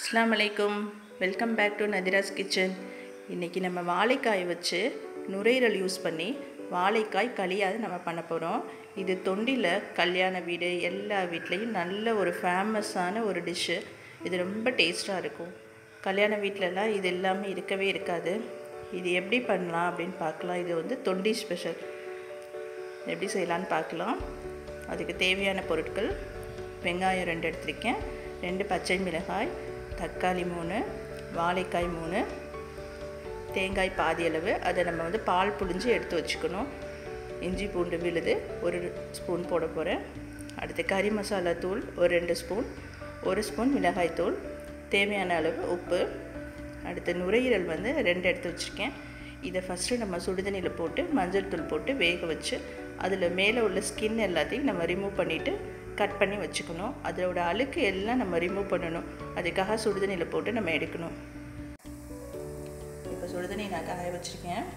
அஸ்லாம் வலைக்கும் welcome back to Nadira's kitchen இன்றைக்கி நம்ம வாழைக்காய் வச்சு நுரையீரல் யூஸ் பண்ணி வாழைக்காய் களியாது நம்ம பண்ண போகிறோம் இது தொண்டியில் கல்யாண வீடு எல்லா வீட்லேயும் நல்ல ஒரு ஃபேமஸான ஒரு டிஷ்ஷு இது ரொம்ப டேஸ்ட்டாக இருக்கும் கல்யாண வீட்டிலலாம் இது எல்லாமே இருக்கவே இருக்காது இது எப்படி பண்ணலாம் அப்படின்னு பார்க்கலாம் இது வந்து தொண்டி ஸ்பெஷல் எப்படி செய்யலான்னு பார்க்கலாம் அதுக்கு தேவையான பொருட்கள் வெங்காயம் ரெண்டு எடுத்திருக்கேன் ரெண்டு பச்சை மிளகாய் தக்காளி மூணு வாழைக்காய் மூணு தேங்காய் பாதி அளவு அதை நம்ம வந்து பால் புழிஞ்சு எடுத்து வச்சுக்கணும் இஞ்சி பூண்டு விழுது ஒரு ஸ்பூன் போட போகிறேன் அடுத்து கறி மசாலா தூள் ஒரு ரெண்டு ஸ்பூன் ஒரு ஸ்பூன் மிளகாய் தூள் தேவையான அளவு உப்பு அடுத்து நுரையீரல் வந்து ரெண்டு எடுத்து வச்சுருக்கேன் இதை ஃபஸ்ட்டு நம்ம சுடுதண்ணியில் போட்டு மஞ்சள் தூள் போட்டு வேக வச்சு அதில் மேலே உள்ள ஸ்கின் எல்லாத்தையும் நம்ம ரிமூவ் பண்ணிவிட்டு கட் பண்ணி வச்சுக்கணும் அதோட அழுக்கு எல்லாம் நம்ம ரிமூவ் பண்ணணும் அதுக்காக சுடுதண்ணியில் போட்டு நம்ம எடுக்கணும் இப்போ சுடுதண்ணி நான் காய வச்சுருக்கேன்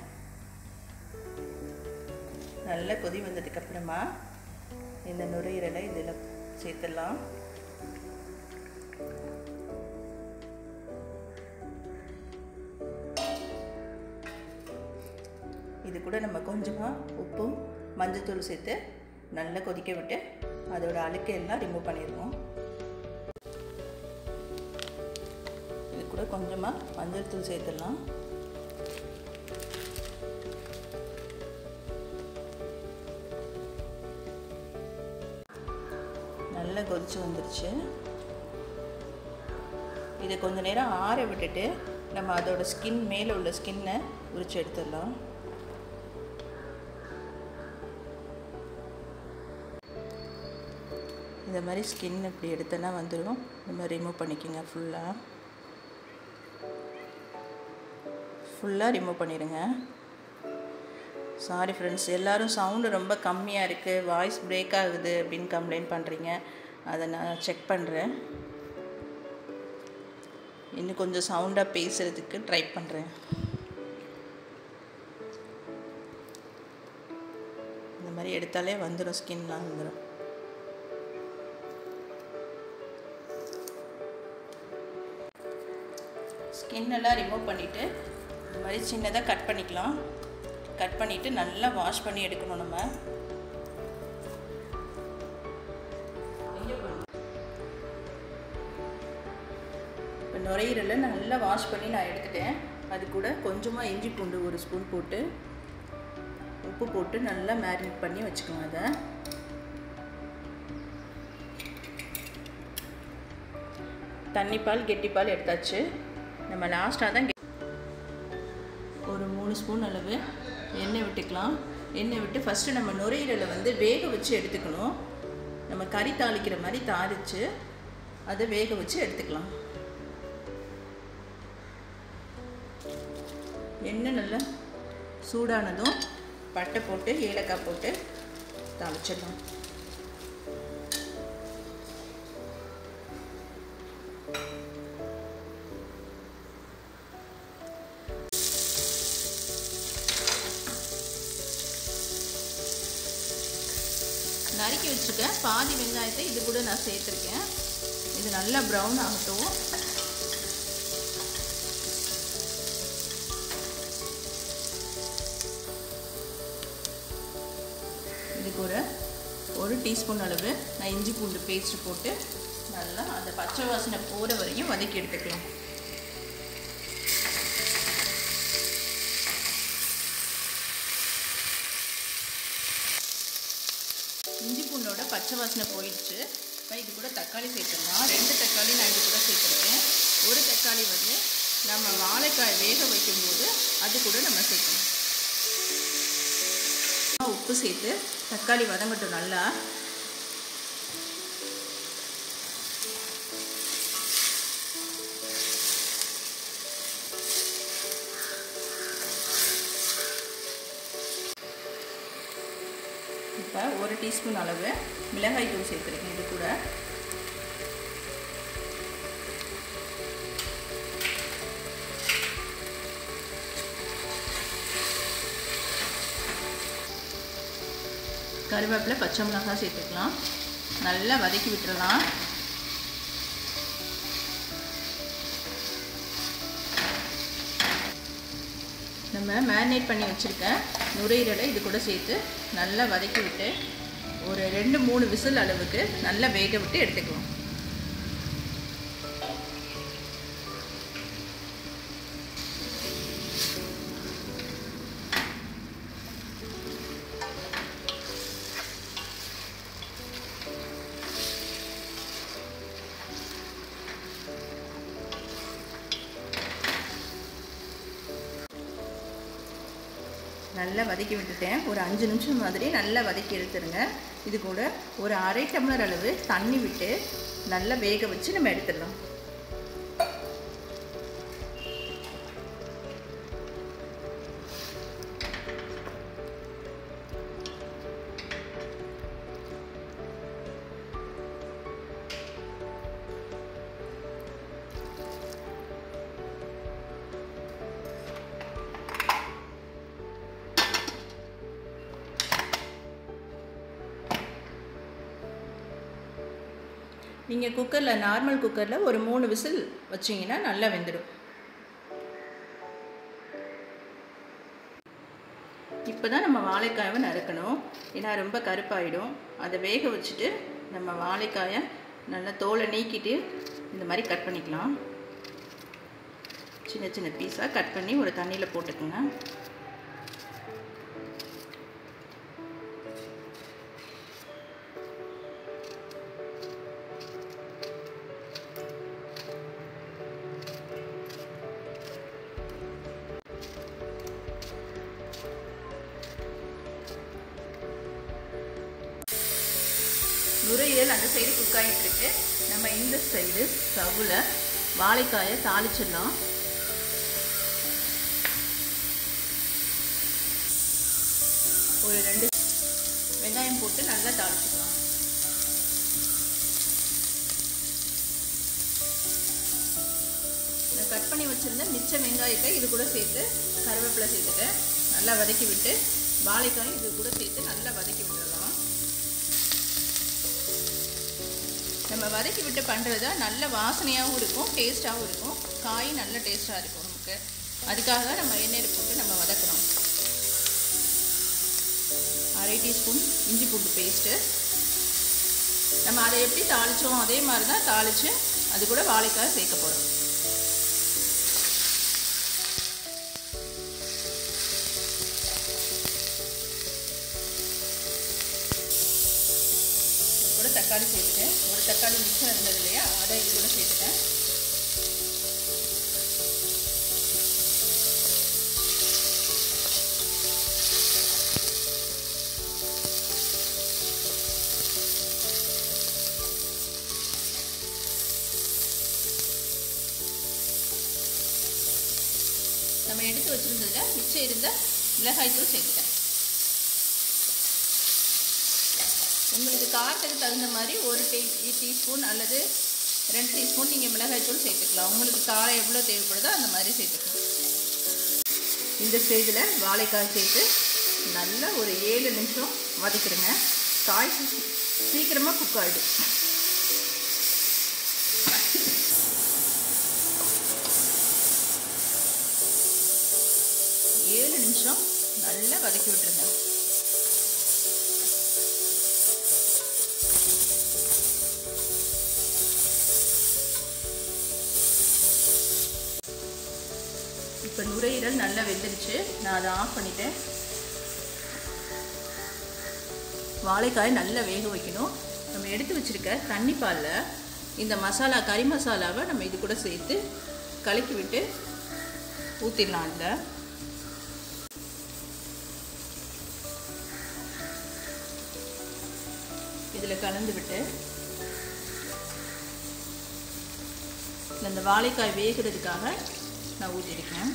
நல்லா கொதி வந்ததுக்கப்புறமா இந்த நுரையீரலை இதில் சேர்த்துடலாம் இது கூட நம்ம கொஞ்சமாக உப்பும் மஞ்சத்தூள் சேர்த்து நல்லா கொதிக்க விட்டு அதோட அழுக்கு எல்லாம் ரிமூவ் பண்ணிடுவோம் இது கூட கொஞ்சமாக மஞ்சள் தூள் சேர்த்துடலாம் நல்லா கொதிச்சு வந்துருச்சு இதை கொஞ்ச நேரம் ஆற விட்டுட்டு நம்ம அதோட ஸ்கின் மேலே உள்ள ஸ்கின்னை உரிச்சு எடுத்துடலாம் இந்த மாதிரி ஸ்கின் இப்படி எடுத்தோன்னா வந்துடும் இந்த மாதிரி ரிமூவ் பண்ணிக்கோங்க ஃபுல்லாக ஃபுல்லாக ரிமூவ் பண்ணிடுங்க சாரி ஃப்ரெண்ட்ஸ் எல்லோரும் சவுண்டு ரொம்ப கம்மியாக இருக்குது வாய்ஸ் பிரேக் ஆகுது அப்படின்னு கம்ப்ளைண்ட் பண்ணுறீங்க அதை நான் செக் பண்ணுறேன் இன்னும் கொஞ்சம் சவுண்டாக பேசுகிறதுக்கு ட்ரை பண்ணுறேன் இந்த மாதிரி எடுத்தாலே வந்துடும் ஸ்கின்லாம் வந்துடும் ஸ்கின் எல்லாம் ரிமூவ் பண்ணிவிட்டு இந்த மாதிரி சின்னதாக கட் பண்ணிக்கலாம் கட் பண்ணிவிட்டு நல்லா வாஷ் பண்ணி எடுக்கணும் நம்ம இப்போ நுரையீரலை நல்லா வாஷ் பண்ணி நான் எடுத்துட்டேன் அது கூட கொஞ்சமாக இஞ்சி பூண்டு ஒரு ஸ்பூன் போட்டு உப்பு போட்டு நல்லா மேரினேட் பண்ணி வச்சுக்கோங்க அதை தண்ணிப்பால் கெட்டிப்பால் எடுத்தாச்சு நம்ம லாஸ்ட்டாக தான் ஒரு மூணு ஸ்பூன் அளவு எண்ணெய் விட்டுக்கலாம் எண்ணெய் விட்டு ஃபஸ்ட்டு நம்ம நுரையீரலை வந்து வேக வச்சு எடுத்துக்கணும் நம்ம கறி தாளிக்கிற மாதிரி தாளித்து அதை வேக வச்சு எடுத்துக்கலாம் எண்ணெய் நல்லா சூடானதும் பட்டை போட்டு ஏலக்காய் போட்டு தாளிச்சிடலாம் நறுக்கி வச்சுருக்கேன் பாதி வெங்காயத்தை இது கூட நான் சேர்த்துருக்கேன் இது நல்லா ப்ரௌன் ஆகட்டும் இதுக்கு ஒரு ஒரு டீஸ்பூன் அளவு நான் இஞ்சி பூண்டு பேஸ்ட் போட்டு நல்லா அந்த பச்சை வாசனை போகிற வரையும் வதக்கி எடுத்துக்கலாம் இஞ்சி பூண்டோட பச்சை வாசனை போயிடுச்சு இப்போ இது கூட தக்காளி சேர்த்துடலாம் ரெண்டு தக்காளி நான் இது கூட சேர்த்துருக்கேன் ஒரு தக்காளி வந்து நம்ம வாழைக்காய் வேக வைக்கும்போது அது கூட நம்ம சேர்க்கணும் உப்பு சேர்த்து தக்காளி வதங்கட்டும் நல்லா இப்போ ஒரு டீஸ்பூன் அளவு மிளகாய் தூள் சேர்த்துருக்கேன் இது கூட கருவேப்பிலை பச்சை மிளகாய் சேர்த்துக்கலாம் நல்லா வதக்கி விட்டுறலாம் நம்ம மேரினேட் பண்ணி வச்சுருக்க நுரையீரலை இது கூட சேர்த்து நல்லா வதக்கி விட்டு ஒரு ரெண்டு மூணு விசில் அளவுக்கு நல்லா வேக விட்டு எடுத்துக்கலாம் நல்லா வதக்கி விட்டுட்டேன் ஒரு அஞ்சு நிமிஷம் மாதிரி நல்லா வதக்கி எடுத்துருங்க இது கூட ஒரு அரை டம்ளர் அளவு தண்ணி விட்டு நல்லா வேக வச்சு நம்ம எடுத்துடலாம் நீங்கள் குக்கரில் நார்மல் குக்கரில் ஒரு மூணு விசில் வச்சிங்கன்னா நல்லா வெந்துடும் இப்போ தான் நம்ம வாழைக்காயை நறுக்கணும் ஏன்னா ரொம்ப கருப்பாயிடும் அதை வேக வச்சுட்டு நம்ம வாழைக்காயை நல்லா தோலை நீக்கிட்டு இந்த மாதிரி கட் பண்ணிக்கலாம் சின்ன சின்ன பீஸாக கட் பண்ணி ஒரு தண்ணியில் போட்டுக்கோங்க நுரையீரல் அந்த சைடு குக் ஆகிட்டு இருக்கு நம்ம இந்த சைடு ஸ்டவ்வில் வாழைக்காயை தாளிச்சிடலாம் ஒரு ரெண்டு வெங்காயம் போட்டு நல்லா தாளிச்சிக்கலாம் நான் கட் பண்ணி வச்சுருந்த மிச்ச வெங்காயத்தை இது கூட சேர்த்து கருவேப்பிலை சேர்த்துட்டேன் நல்லா வதக்கி விட்டு வாழைக்காய் இது கூட சேர்த்து நல்லா வதக்கி விட்டுடலாம் நம்ம வதக்கி விட்டு பண்ணுறது நல்ல வாசனையாகவும் இருக்கும் டேஸ்ட்டாகவும் இருக்கும் காய் நல்ல டேஸ்ட்டாக இருக்கும் நமக்கு அதுக்காக நம்ம எண்ணெயில் போட்டு நம்ம வதக்குறோம் அரை டீஸ்பூன் இஞ்சி பூண்டு பேஸ்ட்டு நம்ம அதை எப்படி தாளித்தோம் அதே மாதிரி தான் தாளித்து அது கூட வாழைக்காய் சேர்க்க போகிறோம் கூட தக்காளி சேர்த்துட்டேன் ஒரு தக்காளி மிச்சம் இருந்தது இல்லையா அதை இது கூட சேர்த்துட்டேன் நம்ம எடுத்து வச்சுருந்ததுல மிச்சம் இருந்த மிளகாய்த்தூள் சேர்த்துட்டேன் உங்களுக்கு காரத்துக்கு தகுந்த மாதிரி ஒரு டீ டீஸ்பூன் அல்லது ரெண்டு டீஸ்பூன் நீங்கள் மிளகாய்த்தூள் சேர்த்துக்கலாம் உங்களுக்கு காரம் எவ்வளோ தேவைப்படுதோ அந்த மாதிரி சேர்த்துக்கலாம் இந்த ஸ்டேஜில் வாழைக்காய் சேர்த்து நல்லா ஒரு ஏழு நிமிஷம் வதக்கிடுங்க காய் சீக்கிரமாக குக் ஆகிடும் ஏழு நிமிஷம் நல்லா வதக்கி விட்டுருங்க இப்போ நுரையீரல் நல்லா வெந்துருச்சு நான் அதை ஆஃப் பண்ணிட்டேன் வாழைக்காய் நல்லா வேக வைக்கணும் நம்ம எடுத்து வச்சுருக்க தண்ணி பாலில் இந்த மசாலா கறி மசாலாவை நம்ம இது கூட சேர்த்து கலக்கி விட்டு ஊற்றிடலாம் அதில் இதில் கலந்து விட்டு இந்த வாழைக்காய் வேகிறதுக்காக நான் ஊற்றிருக்கேன்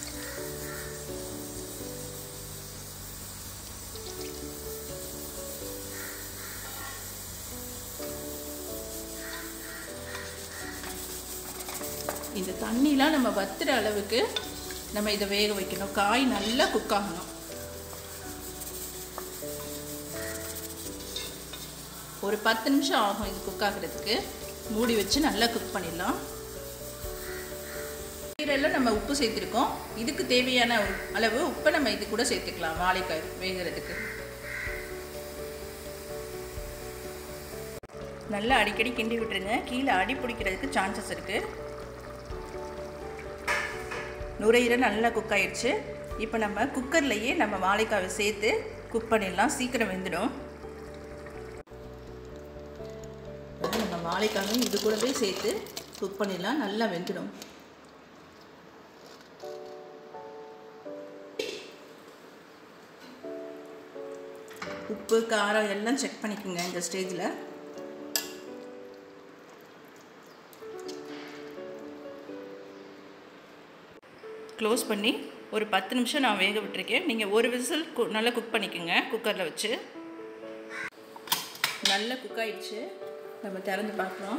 இந்த தண்ணிலாம் நம்ம வத்துற அளவுக்கு நம்ம இதை வேக வைக்கணும் காய் நல்லா குக் ஆகணும் ஒரு பத்து நிமிஷம் ஆகும் இது குக் ஆகிறதுக்கு மூடி வச்சு நல்லா குக் பண்ணிடலாம் கீரையில் நம்ம உப்பு சேர்த்துருக்கோம் இதுக்கு தேவையான அளவு உப்பை நம்ம இது கூட சேர்த்துக்கலாம் வாழைக்காய் வேகிறதுக்கு நல்லா அடிக்கடி கிண்டி விட்டுருங்க கீழே அடி பிடிக்கிறதுக்கு சான்சஸ் இருக்குது நுரையீரல் நல்லா குக் ஆயிடுச்சு இப்போ நம்ம குக்கர்லேயே நம்ம வாழைக்காவை சேர்த்து குக் பண்ணிடலாம் சீக்கிரம் வெந்துடும் நம்ம வாழைக்காயும் இது கூடவே சேர்த்து குக் பண்ணிடலாம் நல்லா வெந்துடும் உப்பு காரம் எல்லாம் செக் பண்ணிக்கோங்க இந்த ஸ்டேஜில் க்ளோஸ் பண்ணி ஒரு பத்து நிமிஷம் நான் வேக விட்டுருக்கேன் நீங்கள் ஒரு விசில் கு நல்லா குக் பண்ணிக்கோங்க குக்கரில் வச்சு நல்லா குக் ஆயிடுச்சு நம்ம திறந்து பார்க்குறோம்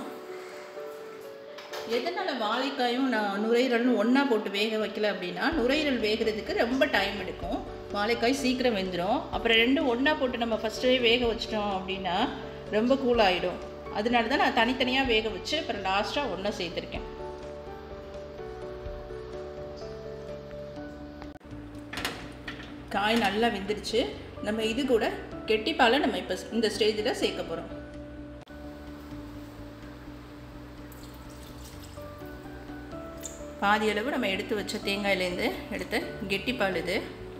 எதனால் வாழைக்காயும் நான் நுரையீரலும் ஒன்றா போட்டு வேக வைக்கல அப்படின்னா நுரையீரல் வேகிறதுக்கு ரொம்ப டைம் எடுக்கும் வாழைக்காய் சீக்கிரம் வெந்துடும் அப்புறம் ரெண்டும் ஒன்றா போட்டு நம்ம ஃபஸ்ட்டே வேக வச்சிட்டோம் அப்படின்னா ரொம்ப கூல் ஆகிடும் அதனால தான் நான் தனித்தனியாக வேக வச்சு அப்புறம் லாஸ்ட்டாக ஒன்றா சேர்த்துருக்கேன் காய் நல்லா வெந்துருச்சு நம்ம இது கூட கெட்டிப்பாலை நம்ம இப்போ இந்த ஸ்டேஜில் சேர்க்க போகிறோம் பாதி அளவு நம்ம எடுத்து வச்ச தேங்காயிலேருந்து எடுத்த கெட்டிப்பால் இது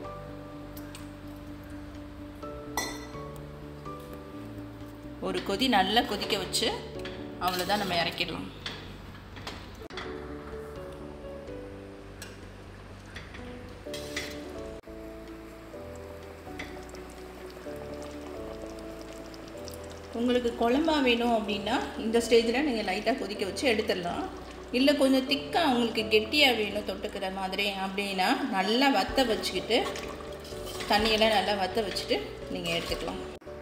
ஒரு கொதி நல்லா கொதிக்க வச்சு அவ்வளோதான் நம்ம இறக்கிடலாம் உங்களுக்கு குழம்பா வேணும் அப்படின்னா இந்த ஸ்டேஜில் நீங்கள் லைட்டாக கொதிக்க வச்சு எடுத்துடலாம் இல்லை கொஞ்சம் திக்காக உங்களுக்கு கெட்டியாக வேணும் தொட்டுக்கிற மாதிரி அப்படின்னா நல்லா வத்த வச்சுக்கிட்டு தண்ணியெல்லாம் நல்லா வத்த வச்சுட்டு நீங்கள் எடுத்துக்கலாம்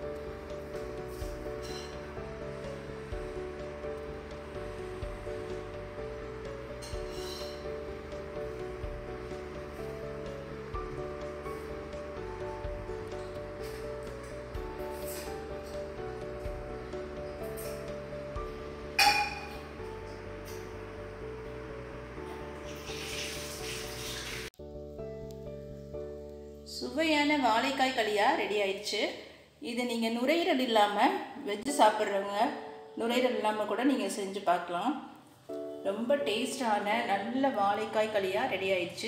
சுவையான வாழைக்காய் களியாக ரெடி ஆயிடுச்சு இது நீங்கள் நுரையீரல் இல்லாமல் வெஜ்ஜு சாப்பிட்றவங்க நுரையீரல் இல்லாமல் கூட நீங்கள் செஞ்சு பார்க்கலாம் ரொம்ப டேஸ்டான நல்ல வாழைக்காய் களியாக ரெடி ஆயிடுச்சு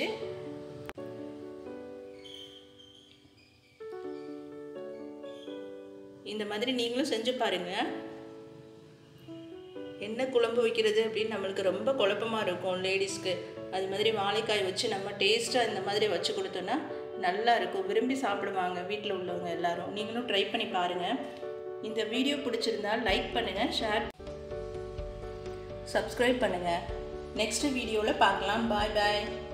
இந்த மாதிரி நீங்களும் செஞ்சு பாருங்கள் என்ன குழம்பு வைக்கிறது அப்படின்னு நம்மளுக்கு ரொம்ப குழப்பமாக இருக்கும் லேடிஸ்க்கு அது மாதிரி வாழைக்காய் வச்சு நம்ம டேஸ்ட்டாக இந்த மாதிரி வச்சு கொடுத்தோன்னா நல்லா இருக்கும் விரும்பி சாப்பிடுவாங்க வீட்டில் உள்ளவங்க எல்லாரும் நீங்களும் ட்ரை பண்ணி பாருங்கள் இந்த வீடியோ பிடிச்சிருந்தா லைக் பண்ணுங்கள் ஷேர் சப்ஸ்கிரைப் பண்ணுங்கள் நெக்ஸ்ட் வீடியோவில் பார்க்கலாம் பாய் பாய்